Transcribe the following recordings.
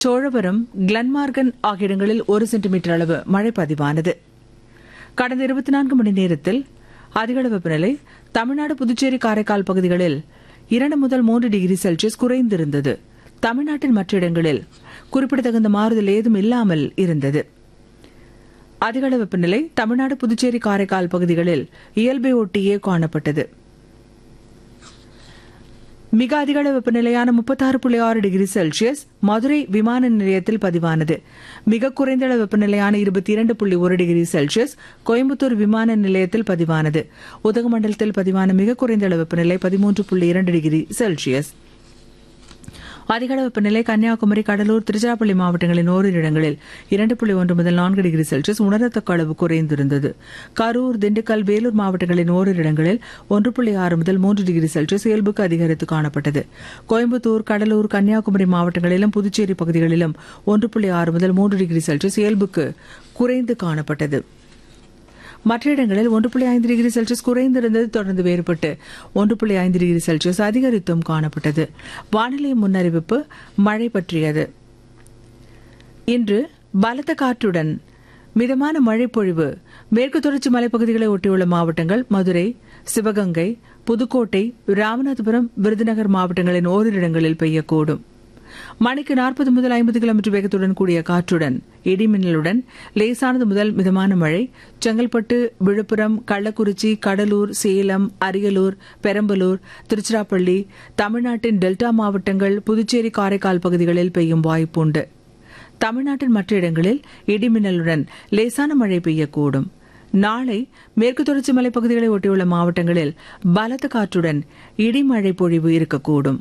சோழவரம் கிளன்மார்கன் ஆகிய இடங்களில் ஒரு சென்டிமீட்டர் அளவு மழை பதிவானது கடந்த இருபத்தி நான்கு மணி நேரத்தில் அதிகளவு வெப்பநிலை தமிழ்நாடு புதுச்சேரி காரைக்கால் பகுதிகளில் இரண்டு முதல் மூன்று டிகிரி செல்சியஸ் குறைந்திருந்தது தமிழ்நாட்டின் மற்ற இடங்களில் குறிப்பிடத்தகுந்த மாறுதல் ஏதும் இல்லாமல் இருந்தது அதிகளவு வெப்பநிலை தமிழ்நாடு புதுச்சேரி காரைக்கால் பகுதிகளில் இயல்பை ஒட்டியே காணப்பட்டது மிக அதிக அளவு வெப்பநிலையான முப்பத்தாறு புள்ளி ஆறு டிகிரி செல்சியஸ் மதுரை விமான நிலையத்தில் பதிவானது மிக குறைந்த அளவு வெப்பநிலையான இருபத்தி இரண்டு புள்ளி ஒரு டிகிரி செல்சியஸ் கோயம்புத்தூர் விமான நிலையத்தில் பதிவானது உதகமண்டலத்தில் பதிவான மிக குறைந்த அளவு வெப்பநிலை பதிமூன்று புள்ளி இரண்டு டிகிரி செல்சியஸ் அதிக அளவு வெப்பநிலை கன்னியாகுமரி கடலூர் திருச்சிராப்பள்ளி மாவட்டங்களின் ஓரிரு இடங்களில் இரண்டு புள்ளி ஒன்று முதல் நான்கு டிகிரி செல்சியஸ் உணரத்தக்க அளவு குறைந்திருந்தது கரூர் திண்டுக்கல் வேலூர் மாவட்டங்களின் ஓரிரு இடங்களில் ஒன்று புள்ளி ஆறு முதல் மூன்று டிகிரி செல்சியஸ் இயல்புக்கு அதிகரித்து காணப்பட்டது கோயம்புத்தூர் கடலூர் கன்னியாகுமரி மாவட்டங்களிலும் புதுச்சேரி பகுதிகளிலும் ஒன்று புள்ளி ஆறு முதல் மூன்று டிகிரி செல்சியஸ் இயல்புக்கு குறைந்து காணப்பட்டது மற்ற இடங்களில் ஒன்று புள்ளி ஐந்து டிகிரி செல்சியஸ் குறைந்திருந்தது தொடர்ந்து வேறுபட்டு ஒன்று புள்ளி ஐந்து டிகிரி செல்சியஸ் அதிகரித்தும் காணப்பட்டது வானிலை முன்னறிவிப்பு மழை பற்றியது இன்று பலத்த காற்றுடன் மிதமான மழை பொழிவு மேற்கு தொடர்ச்சி மலைப்பகுதிகளை ஒட்டியுள்ள மாவட்டங்கள் மதுரை சிவகங்கை புதுக்கோட்டை ராமநாதபுரம் விருதுநகர் மாவட்டங்களின் ஓரிரு இடங்களில் பெய்யக்கூடும் மணிக்கு நாற்பது முதல் ஐம்பது கிலோமீட்டர் வேகத்துடன் கூடிய காற்றுடன் இடிமின்னலுடன் லேசானது முதல் மிதமான மழை செங்கல்பட்டு விழுப்புரம் கள்ளக்குறிச்சி கடலூர் சேலம் அரியலூர் பெரம்பலூர் திருச்சிராப்பள்ளி தமிழ்நாட்டின் டெல்டா மாவட்டங்கள் புதுச்சேரி காரைக்கால் பகுதிகளில் பெய்யும் வாய்ப்புண்டு தமிழ்நாட்டின் மற்ற இடங்களில் இடிமின்னலுடன் லேசான மழை பெய்யக்கூடும் நாளை மேற்கு தொடர்ச்சி மலைப்பகுதிகளை ஒட்டியுள்ள மாவட்டங்களில் பலத்த காற்றுடன் இடிமழை பொழிவு இருக்கக்கூடும்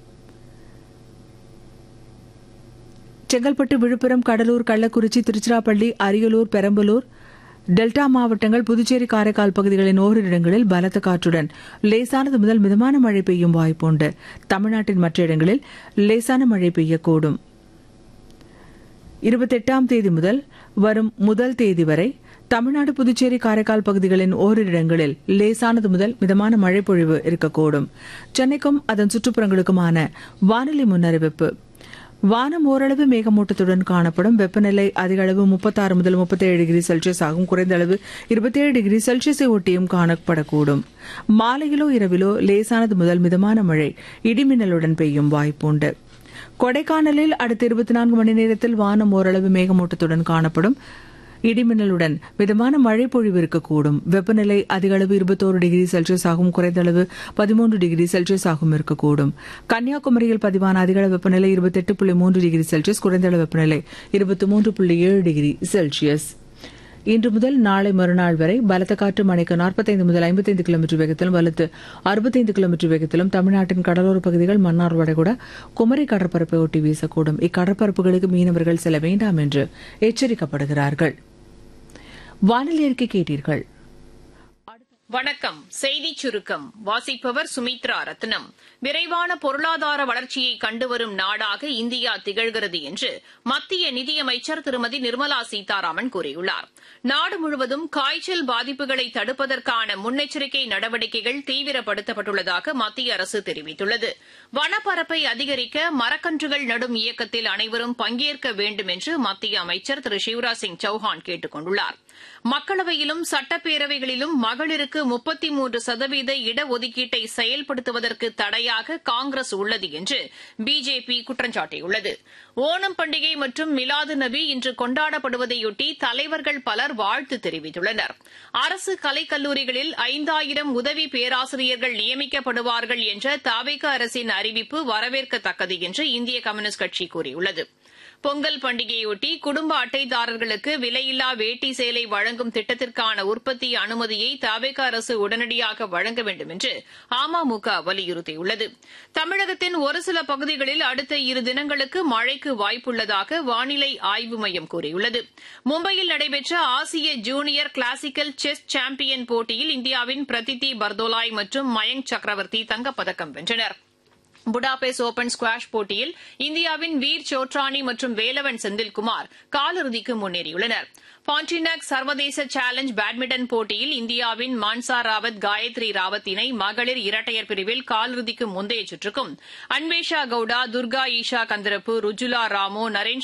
செங்கல்பட்டு விழுப்புரம் கடலூர் கள்ளக்குறிச்சி திருச்சிராப்பள்ளி அரியலூர் பெரம்பலூர் டெல்டா மாவட்டங்கள் புதுச்சேரி காரைக்கால் பகுதிகளின் ஓரிரு இடங்களில் பலத்த காற்றுடன் லேசானது முதல் மிதமான மழை பெய்யும் வாய்ப்புண்டு தமிழ்நாட்டின் மற்ற இடங்களில் லேசான மழை பெய்யக்கூடும் இருபத்தெட்டாம் தேதி முதல் வரும் முதல் தேதி வரை தமிழ்நாடு புதுச்சேரி காரைக்கால் பகுதிகளின் ஓரிரு இடங்களில் லேசானது முதல் மிதமான மழை பொழிவு இருக்கக்கூடும் சென்னைக்கும் அதன் சுற்றுப்புறங்களுக்குமான வானிலை முன்னறிவிப்பு வானம் ஓரளவு மேகமூட்டத்துடன் காணப்படும் வெப்பநிலை அதிக அளவு முப்பத்தாறு முதல் முப்பத்தேழு டிகிரி செல்சியஸ் ஆகும் குறைந்த அளவு இருபத்தேழு டிகிரி செல்சியஸை ஒட்டியும் காணப்படக்கூடும் மாலையிலோ இரவிலோ லேசானது முதல் மிதமான மழை இடிமின்னலுடன் பெய்யும் வாய்ப்புண்டு கொடைக்கானலில் அடுத்த இருபத்தி நான்கு மணி நேரத்தில் வானம் ஓரளவு மேகமூட்டத்துடன் காணப்படும் இடிமின்னலுடன் மிதமான மழை பொழிவு இருக்கக்கூடும் வெப்பநிலை அதிக அளவு இருபத்தோரு டிகிரி செல்சியஸ் ஆகும் குறைந்த அளவு பதிமூன்று டிகிரி செல்சியஸ் ஆகும் இருக்கக்கூடும் கன்னியாகுமரியில் பதிவான அதிக அளவு வெப்பநிலை இருபத்தெட்டு புள்ளி மூன்று டிகிரி செல்சியஸ் குறைந்த அளவு வெப்பநிலை இருபத்தி மூன்று புள்ளி ஏழு டிகிரி செல்சியஸ் இன்று முதல் நாளை மறுநாள் வரை பலத்த காற்று மணிக்கு நாற்பத்தைந்து முதல் ஐம்பத்தைந்து கிலோமீட்டர் வேகத்திலும் வலுத்து அறுபத்தைந்து கிலோமீட்டர் வேகத்திலும் தமிழ்நாட்டின் கடலோர பகுதிகள் மன்னார் வளைகுடா குமரி கடற்பரப்பை ஒட்டி வீசக்கூடும் இக்கடற்பரப்புகளுக்கு மீனவர்கள் செல்ல வேண்டாம் என்று எச்சரிக்கப்படுகிறார்கள் வானிலை அறிக்கை கேட்டீர்கள் வணக்கம் செய்தி சுருக்கம் வாசிப்பவர் சுமித்ரா ரத்னம் விரைவான பொருளாதார வளர்ச்சியை கண்டுவரும் நாடாக இந்தியா திகழ்கிறது என்று மத்திய நிதியமைச்சர் திருமதி நிர்மலா சீதாராமன் கூறியுள்ளார் நாடு முழுவதும் காய்ச்சல் பாதிப்புகளை தடுப்பதற்கான முன்னெச்சரிக்கை நடவடிக்கைகள் தீவிரப்படுத்தப்பட்டுள்ளதாக மத்திய அரசு தெரிவித்துள்ளது வனப்பரப்பை அதிகரிக்க மரக்கன்றுகள் நடும் இயக்கத்தில் அனைவரும் பங்கேற்க வேண்டும் என்று மத்திய அமைச்சர் திரு சிவராஜ் சிங் சௌஹான் கேட்டுக் கொண்டுள்ளார் மக்களவையிலும் சட்டப்பேரவைகளிலும் மகளிருக்கு முப்பத்தி மூன்று சதவீத இடஒதுக்கீட்டை செயல்படுத்துவதற்கு தடையாக காங்கிரஸ் உள்ளது என்று பிஜேபி குற்றம் சாட்டியுள்ளது ஓணம் பண்டிகை மற்றும் மிலாது நபி இன்று கொண்டாடப்படுவதையொட்டி தலைவர்கள் பலர் வாழ்த்து தெரிவித்துள்ளனர் அரசு கலைக்கல்லூரிகளில் ஐந்தாயிரம் உதவி பேராசிரியர்கள் நியமிக்கப்படுவார்கள் என்ற தாவேக அரசின் அறிவிப்பு வரவேற்கத்தக்கது என்று இந்திய கம்யூனிஸ்ட் கட்சி கூறியுள்ளது பொங்கல் பண்டிகையொட்டி குடும்ப அட்டைதாரர்களுக்கு விலையில்லா வேட்டி சேலை வழங்கும் திட்டத்திற்கான உற்பத்தி அனுமதியை தவேக அரசு உடனடியாக வழங்க வேண்டும் என்று அமமுக வலியுறுத்தியுள்ளது தமிழகத்தின் ஒரு சில பகுதிகளில் அடுத்த இரு தினங்களுக்கு மழைக்கு வாய்ப்புள்ளதாக வானிலை ஆய்வு மையம் கூறியுள்ளது மும்பையில் நடைபெற்ற ஆசிய ஜூனியர் கிளாசிக்கல் செஸ் சாம்பியன் போட்டியில் இந்தியாவின் பிரதித்தி பர்தோலாய் மற்றும் மயங்க் சக்கரவர்த்தி தங்கப்பதக்கம் வென்றனா் புடாபெஸ்ட் ஒபன் ஸ்குவாஷ் போட்டியில் இந்தியாவின் வீர் சோட்ரானி மற்றும் வேலவன் செந்தில்குமார் காலிறுதிக்கு முன்னேறியுள்ளனர் பாண்டினக் சர்வதேச சேலஞ்ச் பேட்மிண்டன் போட்டியில் இந்தியாவின் மான்சா ராவத் காயத்ரி ராவத் இணை மகளிர் இரட்டையர் பிரிவில் காலிறுதிக்கு முந்தைய சுற்றுக்கும் அன்வேஷா கவுடா துர்கா ஈஷா கந்தரப்பு ருஜுலா ராமோ நரேன்